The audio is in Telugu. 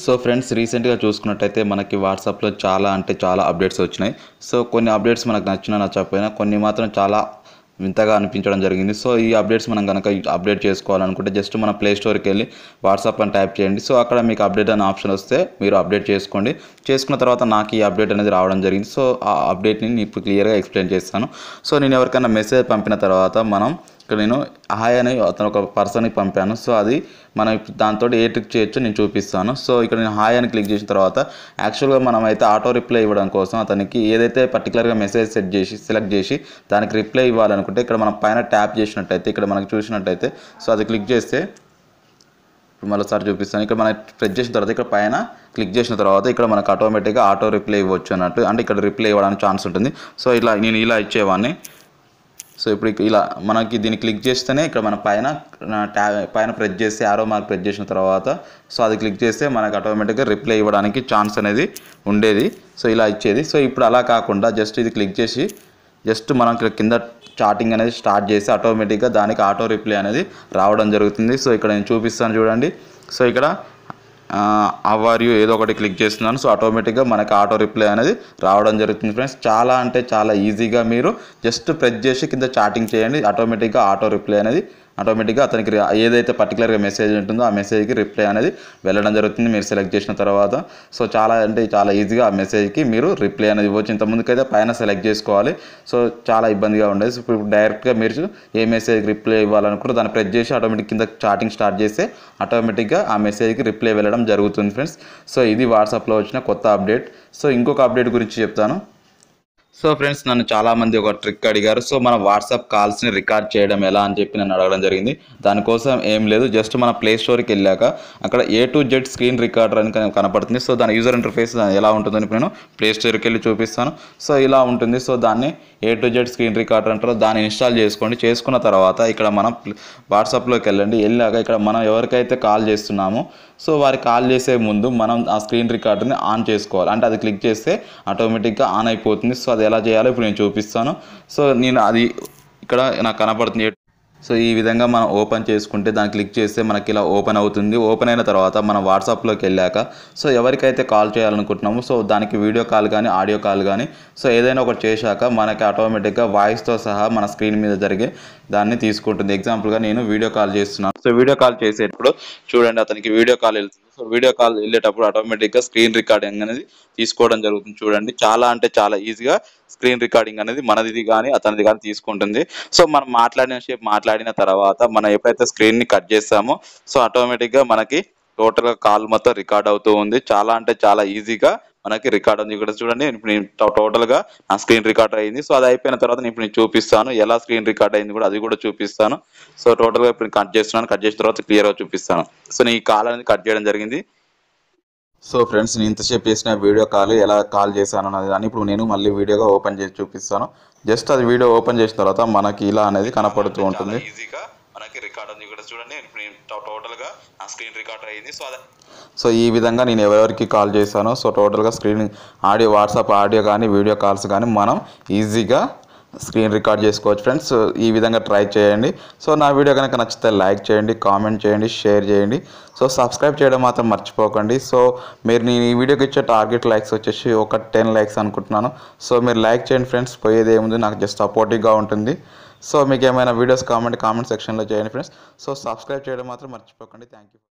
సో ఫ్రెండ్స్ రీసెంట్గా చూసుకున్నట్టయితే మనకి వాట్సాప్లో చాలా అంటే చాలా అప్డేట్స్ వచ్చినాయి సో కొన్ని అప్డేట్స్ మనకు నచ్చినా నచ్చకపోయినా కొన్ని మాత్రం చాలా వింతగా అనిపించడం జరిగింది సో ఈ అప్డేట్స్ మనం కనుక అప్డేట్ చేసుకోవాలనుకుంటే జస్ట్ మన ప్లే స్టోర్కి వెళ్ళి వాట్సాప్ అని టైప్ చేయండి సో అక్కడ మీకు అప్డేట్ అనే ఆప్షన్ వస్తే మీరు అప్డేట్ చేసుకోండి చేసుకున్న తర్వాత నాకు ఈ అప్డేట్ అనేది రావడం జరిగింది సో ఆ అప్డేట్ని నేను ఇప్పుడు క్లియర్గా ఎక్స్ప్లెయిన్ చేస్తాను సో నేను ఎవరికైనా మెసేజ్ పంపిన తర్వాత మనం ఇక్కడ నేను హాయ్ అని అతను ఒక పర్సన్కి పంపాను సో అది మనం ఇప్పుడు దాంతో ఏ ట్రిక్ చేయొచ్చో నేను చూపిస్తాను సో ఇక్కడ నేను హాయ్ అని క్లిక్ చేసిన తర్వాత యాక్చువల్గా మనం అయితే ఆటో రిప్లై ఇవ్వడం కోసం అతనికి ఏదైతే పర్టికులర్గా మెసేజ్ సెట్ చేసి సెలెక్ట్ చేసి దానికి రిప్లై ఇవ్వాలనుకుంటే ఇక్కడ మనం పైన ట్యాప్ చేసినట్టయితే ఇక్కడ మనకు చూసినట్టయితే సో అది క్లిక్ చేస్తే ఇప్పుడు మరోసారి చూపిస్తాను ఇక్కడ మనం ప్రెస్ చేసిన తర్వాత ఇక్కడ పైన క్లిక్ చేసిన తర్వాత ఇక్కడ మనకు ఆటోమేటిక్గా ఆటో రిప్లై ఇవ్వచ్చు అన్నట్టు అంటే ఇక్కడ రిప్లై ఇవ్వడానికి ఛాన్స్ ఉంటుంది సో ఇలా నేను ఇలా ఇచ్చేవాడిని సో ఇప్పుడు ఇక ఇలా మనకి దీన్ని క్లిక్ చేస్తేనే ఇక్కడ మన పైన ట్యా పైన ప్రెస్ చేస్తే ఆరో మార్క్ ప్రెస్ చేసిన తర్వాత సో అది క్లిక్ చేస్తే మనకు ఆటోమేటిక్గా రిప్లై ఇవ్వడానికి ఛాన్స్ అనేది ఉండేది సో ఇలా ఇచ్చేది సో ఇప్పుడు అలా కాకుండా జస్ట్ ఇది క్లిక్ చేసి జస్ట్ మనం ఇక్కడ కింద చాటింగ్ అనేది స్టార్ట్ చేసి ఆటోమేటిక్గా దానికి ఆటో రిప్లై అనేది రావడం జరుగుతుంది సో ఇక్కడ నేను చూపిస్తాను చూడండి సో ఇక్కడ అవర్ యూ ఏదో ఒకటి క్లిక్ చేస్తున్నాను సో ఆటోమేటిక్గా మనకి ఆటో రిప్లై అనేది రావడం జరుగుతుంది ఫ్రెండ్స్ చాలా అంటే చాలా ఈజీగా మీరు జస్ట్ ప్రెస్ చేసి కింద చాటింగ్ చేయండి ఆటోమేటిక్గా ఆటో రిప్లై అనేది ఆటోమేటిక్గా అతనికి రి- ఏదైతే పర్టికులర్గా మెసేజ్ ఉంటుందో ఆ మెసేజ్కి రిప్లై అనేది వెళ్ళడం జరుగుతుంది మీరు సెలెక్ట్ చేసిన తర్వాత సో చాలా అంటే చాలా ఈజీగా ఆ మెసేజ్కి మీరు రిప్లై అనేది ఇవ్వచ్చు ఇంతకుముందుకైతే పైన సెలెక్ట్ చేసుకోవాలి సో చాలా ఇబ్బందిగా ఉండేది సో ఇప్పుడు డైరెక్ట్గా మీరు ఏ మెసేజ్కి రిప్లై ఇవ్వాలనుకుంటే దాన్ని ప్రెస్ చేసి ఆటోమేటిక్ కింద చాటింగ్ స్టార్ట్ చేస్తే ఆటోమేటిక్గా ఆ మెసేజ్కి రిప్లై వెళ్ళడం జరుగుతుంది ఫ్రెండ్స్ సో ఇది వాట్సాప్లో వచ్చిన కొత్త అప్డేట్ సో ఇంకొక అప్డేట్ గురించి చెప్తాను సో ఫ్రెండ్స్ నన్ను చాలామంది ఒక ట్రిక్ అడిగారు సో మన వాట్సాప్ కాల్స్ని రికార్డ్ చేయడం ఎలా అని చెప్పి నన్ను అడగడం జరిగింది దానికోసం ఏం లేదు జస్ట్ మన ప్లే స్టోర్కి వెళ్ళాక అక్కడ A to Z screen recorder అని కన- కనపడుతుంది సో దాని యూజర్ ఇంటర్ఫేస్ ఎలా ఉంటుందని ఇప్పుడు నేను ప్లే స్టోర్కి వెళ్ళి చూపిస్తాను సో ఇలా ఉంటుంది సో దాన్ని A to Z screen recorder అంటారో దాన్ని ఇన్స్టాల్ చేసుకోండి చేసుకున్న తర్వాత ఇక్కడ మనం ప్ల- వాట్సాప్లోకి వెళ్ళండి వెళ్ళాక ఇక్కడ మనం ఎవరికైతే కాల్ చేస్తున్నామో సో వారి కాల్ చేసే ముందు మనం ఆ స్క్రీన్ రికార్డర్ని ఆన్ చేసుకోవాలి అంటే అది క్లిక్ చేస్తే ఆటోమేటిక్గా ఆన్ అయిపోతుంది సో అది ఎలా చేయాలో ఇప్పుడు నేను చూపిస్తాను సో నేను అది ఇక్కడ నాకు కనపడుతుంది సో ఈ విధంగా మనం ఓపెన్ చేసుకుంటే దాన్ని క్లిక్ చేస్తే మనకి ఇలా ఓపెన్ అవుతుంది ఓపెన్ అయిన తర్వాత మనం వాట్సాప్లోకి వెళ్ళాక సో ఎవరికైతే కాల్ చేయాలనుకుంటున్నామో సో దానికి వీడియో కాల్ కానీ ఆడియో కాల్ కానీ సో ఏదైనా ఒకటి చేశాక మనకి ఆటోమేటిక్గా వాయిస్తో సహా మన స్క్రీన్ మీద జరిగే దాన్ని తీసుకుంటుంది ఎగ్జాంపుల్గా నేను వీడియో కాల్ చేస్తున్నాను సో వీడియో కాల్ చేసేటప్పుడు చూడండి అతనికి వీడియో కాల్ వెళ్తుంది సో వీడియో కాల్ వెళ్ళేటప్పుడు ఆటోమేటిక్గా స్క్రీన్ రికార్డింగ్ అనేది తీసుకోవడం జరుగుతుంది చూడండి చాలా అంటే చాలా ఈజీగా స్క్రీన్ రికార్డింగ్ అనేది మనది కానీ అతనిది కానీ తీసుకుంటుంది సో మనం మాట్లాడిన సేపు మాట్లాడిన తర్వాత మనం ఎప్పుడైతే స్క్రీన్ని కట్ చేస్తామో సో ఆటోమేటిక్గా మనకి టోటల్గా కాల్ మొత్తం రికార్డ్ అవుతూ ఉంది చాలా అంటే చాలా ఈజీగా మనకి రికార్డ్ ఉంది ఇక్కడ చూడండి ఇప్పుడు నేను టో- టోటల్గా నా స్క్రీన్ రికార్డ్ అయింది సో అది అయిపోయిన తర్వాత నేను ఇప్పుడు నేను చూపిస్తాను ఎలా స్క్రీన్ రికార్డ్ అయింది కూడా అది కూడా చూపిస్తాను సో టోటల్గా ఇప్పుడు కట్ చేస్తున్నాను కట్ చేసిన తర్వాత క్లియర్గా చూపిస్తాను సో నేను ఈ కాల్ అనేది కట్ చేయడం జరిగింది సో ఫ్రెండ్స్ నేను ఇంతసేపు చేసిన వీడియో కాల్ ఎలా కాల్ చేశాను అన్నది కానీ ఇప్పుడు నేను మళ్ళీ వీడియోగా ఓపెన్ చేసి చూపిస్తాను జస్ట్ అది వీడియో ఓపెన్ చేసిన తర్వాత మనకి ఇలా అనేది కనపడుతూ ఉంటుంది ఈజీగా మనకి రికార్డ్ ఉంది ఇక్కడ చూడండి ఇప్పుడు నేను టోటల్గా నా స్క్రీన్ రికార్డ్ అయింది సో సో ఈ విధంగా నేను ఎవరెవరికి కాల్ చేశానో సో టోటల్గా స్క్రీన్ ఆడియో వాట్సాప్ ఆడియో కానీ వీడియో కాల్స్ కానీ మనం ఈజీగా స్క్రీన్ రికార్డ్ చేసుకోవచ్చు ఫ్రెండ్స్ సో ఈ విధంగా ట్రై చేయండి సో నా వీడియో కనుక నచ్చితే లైక్ చేయండి కామెంట్ చేయండి షేర్ చేయండి సో సబ్స్క్రైబ్ చేయడం మాత్రం మర్చిపోకండి సో మీరు నేను ఈ వీడియోకి ఇచ్చే టార్గెట్ లైక్స్ వచ్చేసి ఒక టెన్ లైక్స్ అనుకుంటున్నాను సో మీరు లైక్ చేయండి ఫ్రెండ్స్ పోయేది ఏముంది నాకు జస్ట్ సపోర్టివ్గా ఉంటుంది సో మీకు ఏమైనా వీడియోస్ కామెంట్ కామెంట్ సెక్షన్లో చేయండి ఫ్రెండ్స్ సో సబ్స్క్రైబ్ చేయడం మాత్రం మర్చిపోకండి థ్యాంక్ యూ